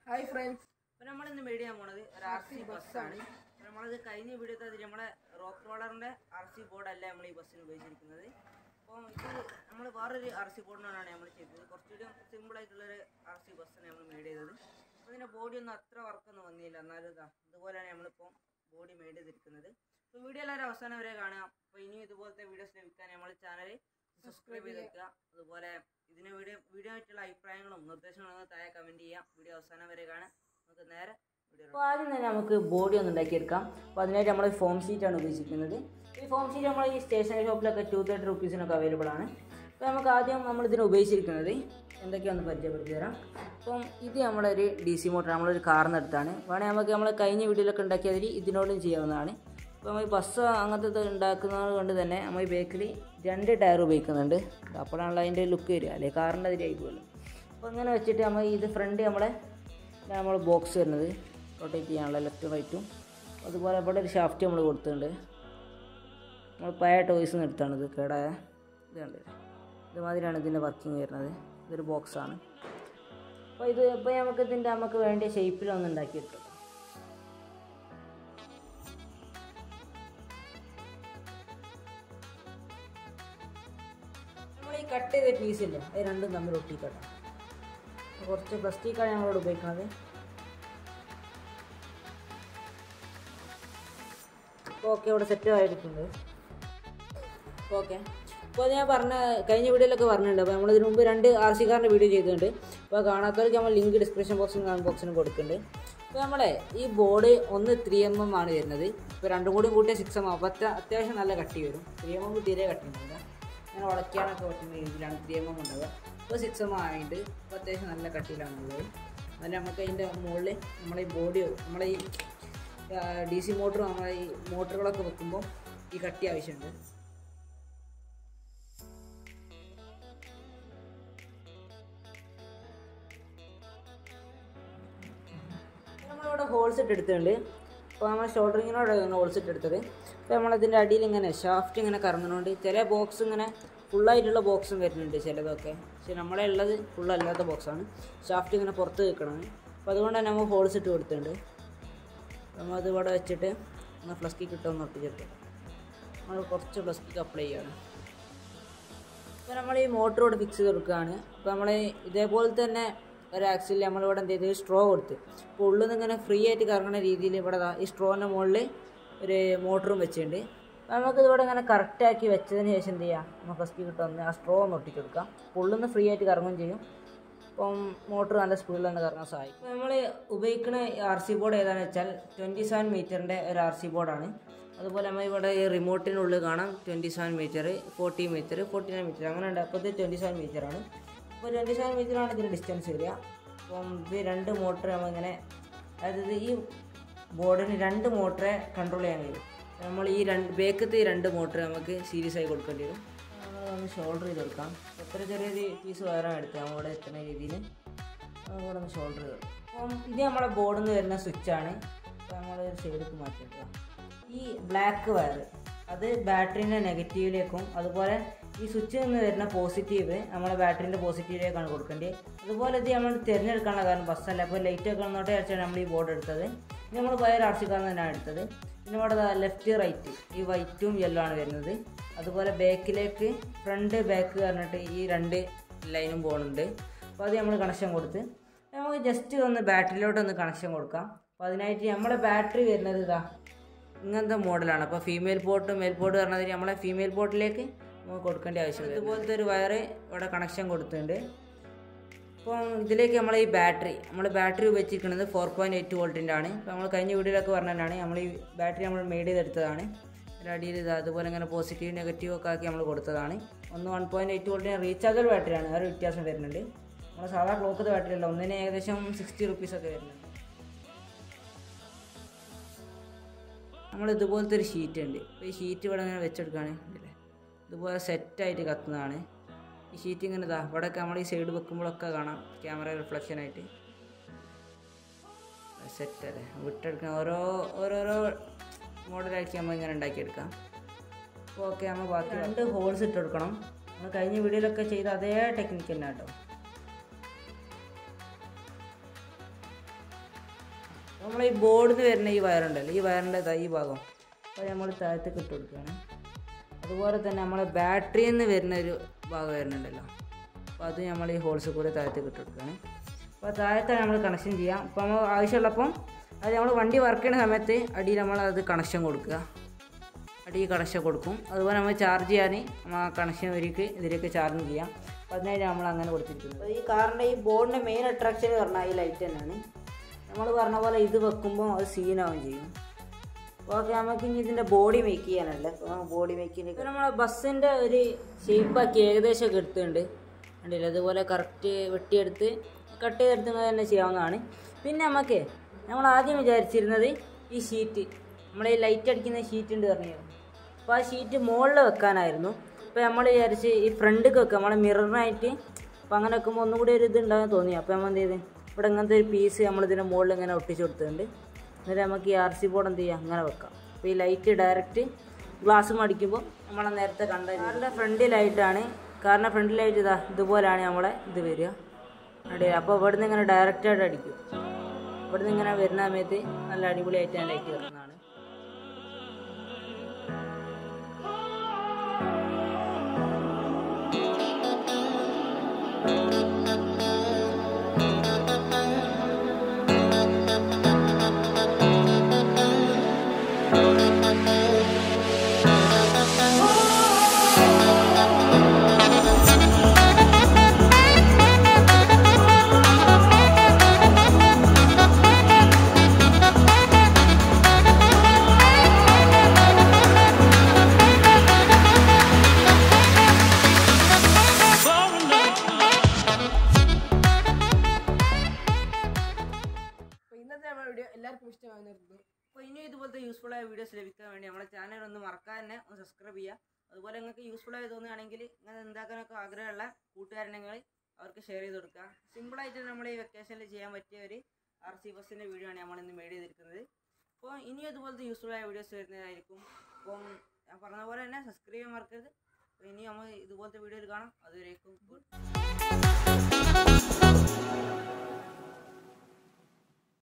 hi friends അപ്പൊ നമ്മളിന്ന് video ചെയ്യാൻ പോണത് ഒരു ആർ സി ബസ്സാണ് നമ്മളത് കഴിഞ്ഞ വീഡിയോത്തെ അതിൽ നമ്മളെ റോക്ക് റോളറിന്റെ ആർ സി ബോർഡല്ല നമ്മൾ ഈ ബസ്സിന് ഉപയോഗിച്ചിരിക്കുന്നത് അപ്പോൾ ഇത് നമ്മൾ വേറൊരു ആർ സി ബോർഡിനാണ് നമ്മൾ ചെയ്തത് കുറച്ചുകൂടി സിമ്പിൾ ആയിട്ടുള്ളൊരു ആർ സി ബസ്സാണ് നമ്മൾ മെയ്ഡ് ചെയ്തത് അപ്പോൾ ഇതിൻ്റെ ബോഡി ഒന്നും അത്ര വർക്കൊന്നും വന്നില്ല എന്നാലും ഇതാ ഇതുപോലെയാണ് നമ്മളിപ്പോൾ ബോഡി മെയ്ഡ് ചെയ്തിരിക്കുന്നത് അപ്പോൾ വീഡിയോ എല്ലാവരും അവസാനം വരെ കാണുക അപ്പോൾ ഇനിയും ഇതുപോലത്തെ വീഡിയോസ് ലഭിക്കാൻ നമ്മൾ ചാനൽ സബ്സ്ക്രൈബ് ചെയ്ത് വെക്കുക അതുപോലെ ഇതിന് വീഡിയോ വീഡിയോ ആയിട്ടുള്ള അഭിപ്രായങ്ങളും നിർദ്ദേശങ്ങളും താഴെ കമൻറ്റ് ചെയ്യാം വീഡിയോ അവസാനം വരെ കാണാം നമുക്ക് നേരെ അപ്പോൾ ആദ്യം തന്നെ നമുക്ക് ബോഡി ഒന്ന് ഉണ്ടാക്കിയെടുക്കാം അപ്പോൾ അതിനായിട്ട് നമ്മൾ ഫോം ഷീറ്റാണ് ഉപയോഗിച്ചിരിക്കുന്നത് ഈ ഫോം ഷീറ്റ് നമ്മൾ ഈ സ്റ്റേഷനറി ഷോപ്പിലൊക്കെ ടു തേർട്ടി റുപ്പീസിനൊക്കെ അവൈലബിൾ ആണ് അപ്പോൾ നമുക്ക് ആദ്യം നമ്മൾ ഇതിന് ഉപയോഗിച്ചിരിക്കുന്നത് എന്തൊക്കെയാണെന്ന് പരിചയപ്പെടുത്തി തരാം അപ്പം ഇത് നമ്മളൊരു ഡി സി മോട്ടർ നമ്മളൊരു കാറിന് അടുത്താണ് വേണമെങ്കിൽ നമുക്ക് നമ്മൾ കഴിഞ്ഞ വീഡിയോയിലൊക്കെ ഉണ്ടാക്കിയതിൽ ഇതിനോടും ചെയ്യാവുന്നതാണ് അപ്പോൾ നമ്മൾ ഈ ബസ് അങ്ങനത്തെ ഇത് ഉണ്ടാക്കുന്നത് കൊണ്ട് തന്നെ നമ്മൾ ഈ ബേക്കിൽ രണ്ട് ടയർ ഉപയോഗിക്കുന്നുണ്ട് അപ്പോഴാണല്ലോ അതിൻ്റെ ലുക്ക് വരിക അല്ലെങ്കിൽ കാറിൻ്റെ അതിൽ ആയിക്കുമല്ലോ അപ്പോൾ ഇങ്ങനെ വെച്ചിട്ട് നമ്മൾ ഇത് ഫ്രണ്ട് നമ്മളെ നമ്മൾ ബോക്സ് വരുന്നത് റൊട്ടേറ്റ് ചെയ്യാനുള്ള ലെഫ്റ്റും റൈറ്റും അതുപോലെ ഇവിടെ ഒരു ഷാഫ്റ്റ് നമ്മൾ കൊടുത്തിട്ടുണ്ട് നമ്മൾ പഴയ ടോയ്സ് എടുത്താണ് ഇത് കേടായ ഇത് കണ്ടില്ലേ ഇതുമാതിരിയാണ് ഇതിൻ്റെ വർക്കിംഗ് വരുന്നത് ഇതൊരു ബോക്സാണ് അപ്പോൾ ഇത് ഇപ്പോൾ നമുക്ക് ഇതിൻ്റെ നമുക്ക് വേണ്ടിയ ഷേപ്പിലൊന്ന് ഉണ്ടാക്കിയെടുക്കാം നമ്മൾ ഈ കട്ട് ചെയ്ത പീസില്ലേ അത് രണ്ടും തമ്മിൽ ഒട്ടിക്കട്ടെ കുറച്ച് പ്ലാസ്റ്റിക്കാണ് ഞങ്ങളോട് ഉപയോഗിക്കുന്നത് ഓക്കെ ഇവിടെ സെറ്റ് ആയിട്ടുണ്ട് ഓക്കെ അപ്പോൾ ഞാൻ പറഞ്ഞ കഴിഞ്ഞ വീഡിയോയിലൊക്കെ പറഞ്ഞിട്ടുണ്ട് അപ്പോൾ നമ്മൾ ഇതിന് മുമ്പ് രണ്ട് ആർ സി കാറിൻ്റെ വീഡിയോ ചെയ്തിട്ടുണ്ട് അപ്പോൾ കാണാത്തവർക്ക് നമ്മൾ ലിങ്ക് ഡിസ്ക്രിപ്ഷൻ ബോക്സിലും കമൻറ്റ് ബോക്സിലും കൊടുക്കുന്നുണ്ട് അപ്പോൾ നമ്മളെ ഈ ബോർഡ് ഒന്ന് ത്രീ എം എം ആണ് വരുന്നത് ഇപ്പോൾ രണ്ടും കൂടി കൂട്ടിയ സിക്സ് എം എം അപ്പോൾ അത്യ- അത്യാവശ്യം നല്ല കട്ടി വരും ത്രീ എം എം തീരെ കട്ടി ഉണ്ടാവില്ല അങ്ങനെ ഉടയ്ക്കാനൊക്കെ പറ്റുന്ന രീതിയിലാണ് ത്രീ എം എം ഉണ്ടാവുക ഇപ്പോൾ സിക്സ് എം ആയിട്ട് ഇപ്പോൾ അത്യാവശ്യം നല്ല കട്ടിയിലാണുള്ളത് അതിൽ നമുക്ക് അതിൻ്റെ മുകളിൽ നമ്മളെ ഈ ബോഡി നമ്മളെ ഈ ഡി സി മോട്ടർ നമ്മളെ ഈ മോട്ടറുകളൊക്കെ വെക്കുമ്പോൾ ഈ കട്ടി ആവശ്യമുണ്ട് നമ്മളിവിടെ ഹോൾസ് ഇട്ട് എടുത്തിട്ടുണ്ട് അപ്പോൾ നമ്മൾ ഷോൾഡറിങ്ങിനോട് ഹോൾസ് ഇട്ട് എടുത്തത് അപ്പോൾ നമ്മളതിൻ്റെ അടിയിൽ ഇങ്ങനെ ഷാഫ്റ്റ് ഇങ്ങനെ കറങ്ങുന്നതുകൊണ്ട് ചില ബോക്സ് ഇങ്ങനെ ഫുള്ളായിട്ടുള്ള ബോക്സും വരുന്നുണ്ട് ചിലതൊക്കെ പക്ഷെ നമ്മളെ ഉള്ളത് ഫുള്ളല്ലാത്ത ബോക്സാണ് ഷാഫ്റ്റ് ഇങ്ങനെ പുറത്ത് വെക്കണം അപ്പോൾ അതുകൊണ്ട് തന്നെ നമ്മൾ ഹോൾസ് ഇട്ട് കൊടുത്തിട്ടുണ്ട് നമ്മൾ അത് ഇവിടെ വെച്ചിട്ട് ഒന്ന് ഫ്ലസ്കി കിട്ടുമെന്ന് ഒട്ടിച്ചെടുക്കാം നമ്മൾ കുറച്ച് ഫ്ലസ്കിക്ക് അപ്ലൈ ചെയ്യാണ് അപ്പോൾ നമ്മൾ ഈ മോട്ടറോട് ഫിക്സ് ചെയ്ത് കൊടുക്കുകയാണ് അപ്പോൾ നമ്മൾ ഇതേപോലെ തന്നെ ഒരു ആക്സിൽ നമ്മളിവിടെ എന്ത് ചെയ്ത് സ്ട്രോ കൊടുത്ത് അപ്പോൾ ഉള്ളിൽ നിന്ന് ഇങ്ങനെ ഫ്രീ ആയിട്ട് കറങ്ങുന്ന രീതിയിൽ ഇവിടെ ദാ ഈ സ്ട്രോൻ്റെ മുകളിൽ ഒരു മോട്ടറും വെച്ചിട്ടുണ്ട് അപ്പോൾ നമുക്കിത് ഇവിടെ ഇങ്ങനെ കറക്റ്റാക്കി വെച്ചതിന് ശേഷം എന്ത് ചെയ്യാം നമുക്ക് ഫസ്റ്റ് കിട്ടുന്ന ആ സ്ട്രോ ഒന്ന് ഒട്ടിച്ചെടുക്കാം അപ്പോൾ ഉള്ളിൽ നിന്ന് ഫ്രീ ആയിട്ട് കറങ്ങുകയും ചെയ്യും അപ്പം മോട്ടർ നല്ല സ്പീഡിൽ തന്നെ കറങ്ങാൻ സഹായിക്കും അപ്പോൾ നമ്മൾ ഉപയോഗിക്കുന്ന ആർ സി ബോർഡ് ഏതാണെന്ന് വെച്ചാൽ ട്വൻറ്റി സെവൻ മീറ്ററിൻ്റെ ഒരു ആർ സി ബോർഡാണ് അതുപോലെ നമ്മൾ ഇവിടെ ഈ റിമോട്ടിനുള്ളിൽ കാണാം twenty seven metre forty metre forty nine metre അങ്ങനെ ഉണ്ട് അപ്പോൾ ഇത് ട്വൻറ്റി സെവൻ മീറ്ററാണ് അപ്പോൾ ട്വൻറ്റി സെവൻ മീറ്ററാണ് ഇതിൻ്റെ ഡിസ്റ്റൻസ് വരിക അപ്പം ഇത് രണ്ട് മോട്ടർ നമ്മളിങ്ങനെ അതായത് ഈ ബോർഡിന് രണ്ട് മോട്ടറെ കൺട്രോൾ ചെയ്യാൻ കഴിയും നമ്മൾ ഈ രണ്ട് ബേക്കത്തെ ഈ രണ്ട് മോട്ടർ നമുക്ക് സീരിയസ് ആയി കൊടുക്കേണ്ടി വരും നമ്മളൊന്ന് ഷോൾഡർ ചെയ്ത് കൊടുക്കാം എത്ര ചെറിയൊരു പീസ് വേറെ എടുക്കാം അവിടെ എത്തുന്ന രീതിയിൽ നമുക്കിവിടെ ഒന്ന് ഷോൾഡർ ചെയ്ത് കൊടുക്കാം അപ്പം ഇത് നമ്മളെ ബോർഡിൽ നിന്ന് വരുന്ന സ്വിച്ചാണ് അപ്പോൾ നമ്മൾ ഒരു സൈഡിലേക്ക് മാറ്റിയെടുക്കുക ഈ ബ്ലാക്ക് വയർ അത് ബാറ്ററീൻ്റെ നെഗറ്റീവിലേക്കും അതുപോലെ ഈ സ്വിച്ചിൽ നിന്ന് വരുന്ന പോസിറ്റീവ് നമ്മളെ ബാറ്ററീൻ്റെ പോസിറ്റീവിലേക്കാണ് കൊടുക്കേണ്ടത് അതുപോലെ ഇത് നമ്മൾ തിരഞ്ഞെടുക്കാനുള്ള കാരണം ബസ്സല്ല അപ്പോൾ ലൈറ്റ് ഒക്കെ വന്നോട്ടെ വെച്ചാണ് നമ്മൾ ഈ ബോർഡ് എടുത്തത് ഇത് നമ്മൾ വയർ ആർസിക്കാന്ന് തന്നെയാണ് എടുത്തത് പിന്നെ ഇവിടെ ലെഫ്റ്റ് റൈറ്റ് ഈ വൈറ്റും യെല്ലോ ആണ് വരുന്നത് അതുപോലെ ബാക്കിലേക്ക് ഫ്രണ്ട് ബാക്ക് പറഞ്ഞിട്ട് ഈ രണ്ട് ലൈനും പോകുന്നുണ്ട് അപ്പോൾ അത് നമ്മൾ കണക്ഷൻ കൊടുത്ത് നമുക്ക് ജസ്റ്റ് ഒന്ന് ബാറ്ററിയിലോട്ട് ഒന്ന് കണക്ഷൻ കൊടുക്കാം അപ്പോൾ അതിനായിട്ട് നമ്മുടെ ബാറ്ററി വരുന്നത് ഇതാ ഇങ്ങനത്തെ മോഡലാണ് അപ്പോൾ ഫീമെയിൽ പോർട്ട് മെയിൽ പോർട്ട് പറഞ്ഞതിന് നമ്മളെ ഫീമെയിൽ പോർട്ടിലേക്ക് നമുക്ക് കൊടുക്കേണ്ട ആവശ്യമില്ല ഇതുപോലത്തെ ഒരു വയറ് ഇവിടെ കണക്ഷൻ കൊടുത്തിട്ടുണ്ട് അപ്പോൾ ഇതിലേക്ക് നമ്മൾ ഈ ബാറ്ററി നമ്മൾ ബാറ്ററി ഉപയോഗിച്ചിരിക്കുന്നത് ഫോർ പോയിൻറ്റ് എയ്റ്റ് വോൾട്ടിൻ്റെ ആണ് അപ്പോൾ നമ്മൾ കഴിഞ്ഞ വീഡിയോയിലൊക്കെ പറഞ്ഞതാണ് നമ്മൾ ഈ ബാറ്ററി നമ്മൾ മെയ്ഡ് ചെയ്തെടുത്തതാണ് ഇതിൻ്റെ അടിയിൽ ഇത് അതുപോലെ ഇങ്ങനെ പോസിറ്റീവ് നെഗറ്റീവ് ഒക്കെ ആക്കി നമ്മൾ കൊടുത്തതാണ് ഒന്ന് വൺ പോയിൻറ്റ് എയ്റ്റ് വോൾട്ടിന് റീചാർജബിൾ ബാറ്ററിയാണ് ആ ഒരു വ്യത്യാസം വരുന്നുണ്ട് നമ്മൾ സാധാ ക്ലോക്കത്തെ ബാറ്ററി അല്ല ഒന്നിന് ഏകദേശം സിക്സ്റ്റി റുപ്പീസൊക്കെ വരുന്നുണ്ട് നമ്മൾ ഇതുപോലത്തെ ഒരു ഷീറ്റ് ഉണ്ട് അപ്പോൾ ഈ ഷീറ്റ് ഇവിടെ ഇങ്ങനെ വെച്ചെടുക്കുകയാണ് ഇതില്ലേ ഇതുപോലെ സെറ്റായിട്ട് കത്തുന്നതാണ് ഈ ഷീറ്റ് ഇങ്ങനെ ഇതാ ഇവിടെയൊക്കെ നമ്മൾ ഈ സൈഡ് വെക്കുമ്പോഴൊക്കെ കാണാം ക്യാമറ റിഫ്ലക്ഷൻ ആയിട്ട് സെറ്റ് അല്ലേ വിട്ടെടുക്കാൻ ഓരോ ഓരോരോ മോഡലാക്കി നമ്മൾ ഇങ്ങനെ ഉണ്ടാക്കിയെടുക്കാം അപ്പോൾ ഓക്കെ നമ്മൾ ബാക്കി രണ്ട് ഹോൾസ് ഇട്ട് കൊടുക്കണം നമ്മൾ കഴിഞ്ഞ വീഡിയോയിലൊക്കെ ചെയ്ത അതേ ടെക്നിക്ക് തന്നെ കേട്ടോ നമ്മൾ ഈ ബോർഡിൽ നിന്ന് വരുന്ന ഈ വയറുണ്ടല്ലോ ഈ വയറിൻ്റെ ദാ ഈ ഭാഗം അപ്പോൾ നമ്മൾ താഴത്തേക്ക് ഇട്ട് കൊടുക്കുകയാണ് അതുപോലെ തന്നെ നമ്മളെ ബാറ്ററിയിൽ നിന്ന് വരുന്ന ഒരു ഭാഗം വരുന്നുണ്ടല്ലോ അപ്പോൾ അത് നമ്മൾ ഈ ഹോൾസ് കൂടെ താഴത്തേക്ക് ഇട്ട് കൊടുക്കുകയാണ് അപ്പോൾ താഴത്താണ് നമ്മൾ കണക്ഷൻ ചെയ്യാം അപ്പോൾ നമ്മൾ ആവശ്യമുള്ളപ്പം അത് നമ്മൾ വണ്ടി വർക്ക് ചെയ്യുന്ന സമയത്ത് അടിയിൽ നമ്മൾ അത് കണക്ഷൻ കൊടുക്കുക അടി കണക്ഷൻ കൊടുക്കും അതുപോലെ നമ്മൾ ചാർജ് ചെയ്യാൻ നമ്മൾ ആ കണക്ഷൻ വരിക്ക് ഇതിലേക്ക് ചാർജ് ചെയ്യാം അപ്പോൾ അതിനായിട്ട് നമ്മൾ അങ്ങനെ കൊടുത്തിരിക്കുന്നത് അപ്പോൾ ഈ കാറിൻ്റെ ഈ ബോർഡിൻ്റെ മെയിൻ അട്രാക്ഷൻ എന്ന് പറഞ്ഞാൽ ഈ ലൈറ്റ് തന്നെയാണ് നമ്മൾ പറഞ്ഞ പോലെ ഇത് വെക്കുമ്പോൾ അത് സീനാവും ചെയ്യും ഓക്കെ നമുക്ക് ഇനി ഇതിൻ്റെ ബോഡി മേക്ക് ചെയ്യാനല്ലേ അപ്പോൾ ബോഡി മേക്കിന് ഇപ്പോൾ നമ്മൾ ബസ്സിൻ്റെ ഒരു ഷേപ്പാക്കി ഏകദേശമൊക്കെ എടുത്തിട്ടുണ്ട് കണ്ടില്ല അതുപോലെ കറക്റ്റ് വെട്ടിയെടുത്ത് കട്ട് ചെയ്തെടുത്ത് തന്നെ ചെയ്യാവുന്നതാണ് പിന്നെ നമുക്ക് നമ്മൾ ആദ്യം വിചാരിച്ചിരുന്നത് ഈ ഷീറ്റ് നമ്മളെ ഈ ലൈറ്റ് അടിക്കുന്ന ഷീറ്റ് ഉണ്ട് പറഞ്ഞു അപ്പോൾ ആ ഷീറ്റ് മുകളിൽ വെക്കാനായിരുന്നു അപ്പോൾ നമ്മൾ വിചാരിച്ച് ഈ ഫ്രണ്ടിലേക്ക് വെക്കുക നമ്മളെ മിററിനായിട്ട് അപ്പോൾ അങ്ങനെ വെക്കുമ്പോൾ ഒന്നും കൂടി ഒരു ഇത് ഉണ്ടാകാൻ തോന്നി അപ്പോൾ നമ്മൾ എന്ത് ചെയ്ത് ഇവിടെ ഇങ്ങനത്തെ ഒരു പീസ് നമ്മൾ ഇതിൻ്റെ മുകളിൽ ഇങ്ങനെ ഒട്ടിച്ച് കൊടുത്തിട്ടുണ്ട് എന്നിട്ട് നമുക്ക് ഈ ആർ സി ബോർഡ് എന്ത് ചെയ്യാം അങ്ങനെ വെക്കാം അപ്പോൾ ഈ ലൈറ്റ് ഡയറക്റ്റ് ഗ്ലാസ് മടിക്കുമ്പോൾ നമ്മളെ നേരത്തെ കണ്ട കാറിൻ്റെ ഫ്രണ്ടിലായിട്ടാണ് കാറിൻ്റെ ഫ്രണ്ടിലായിട്ട് ഇതാ ഇതുപോലെയാണ് നമ്മളെ ഇത് വരിക അടി അപ്പോൾ ഇവിടുന്ന് ഇങ്ങനെ ഡയറക്റ്റായിട്ട് അടിക്കും ഇവിടുന്ന് ഇങ്ങനെ വരുന്ന സമയത്ത് നല്ല അടിപൊളിയായിട്ട് ഞാൻ ലൈറ്റ് കത്തുന്നതാണ് അപ്പോൾ ഇന്നത്തെ നമ്മുടെ വീഡിയോ എല്ലാവർക്കും ഇഷ്ടമായിരുന്നു കരുതുന്നു അപ്പോൾ ഇനിയും ഇതുപോലത്തെ യൂസ്ഫുൾ ആയ വീഡിയോസ് ലഭിക്കാൻ വേണ്ടി നമ്മുടെ ചാനൽ ഒന്ന് മറക്കാതെ തന്നെ ഒന്ന് സബ്സ്ക്രൈബ് ചെയ്യുക അതുപോലെ നിങ്ങൾക്ക് യൂസ്ഫുൾ ആയി തോന്നുകയാണെങ്കിൽ ഇങ്ങനെ എന്താക്കാനൊക്കെ ആഗ്രഹമുള്ള കൂട്ടുകാരുണ്ടെങ്കിൽ അവർക്ക് ഷെയർ ചെയ്ത് കൊടുക്കുക സിമ്പിളായിട്ട് നമ്മൾ ഈ വെക്കേഷനിൽ ചെയ്യാൻ പറ്റിയ ഒരു ആർ സി ബസ്സിൻ്റെ വീഡിയോ ആണ് നമ്മൾ ഇന്ന് മേഡ് ചെയ്തിരിക്കുന്നത് അപ്പോൾ ഇനിയും ഇതുപോലത്തെ യൂസ്ഫുൾ ആയ വീഡിയോസ് വരുന്നതായിരിക്കും അപ്പം ഞാൻ പറഞ്ഞ പോലെ തന്നെ സബ്സ്ക്രൈബ് ചെയ്യാൻ മറക്കരുത് അപ്പോൾ ഇനി നമ്മൾ ഇതുപോലത്തെ വീഡിയോയിൽ കാണാം അതുവരേക്കും ഗുഡ്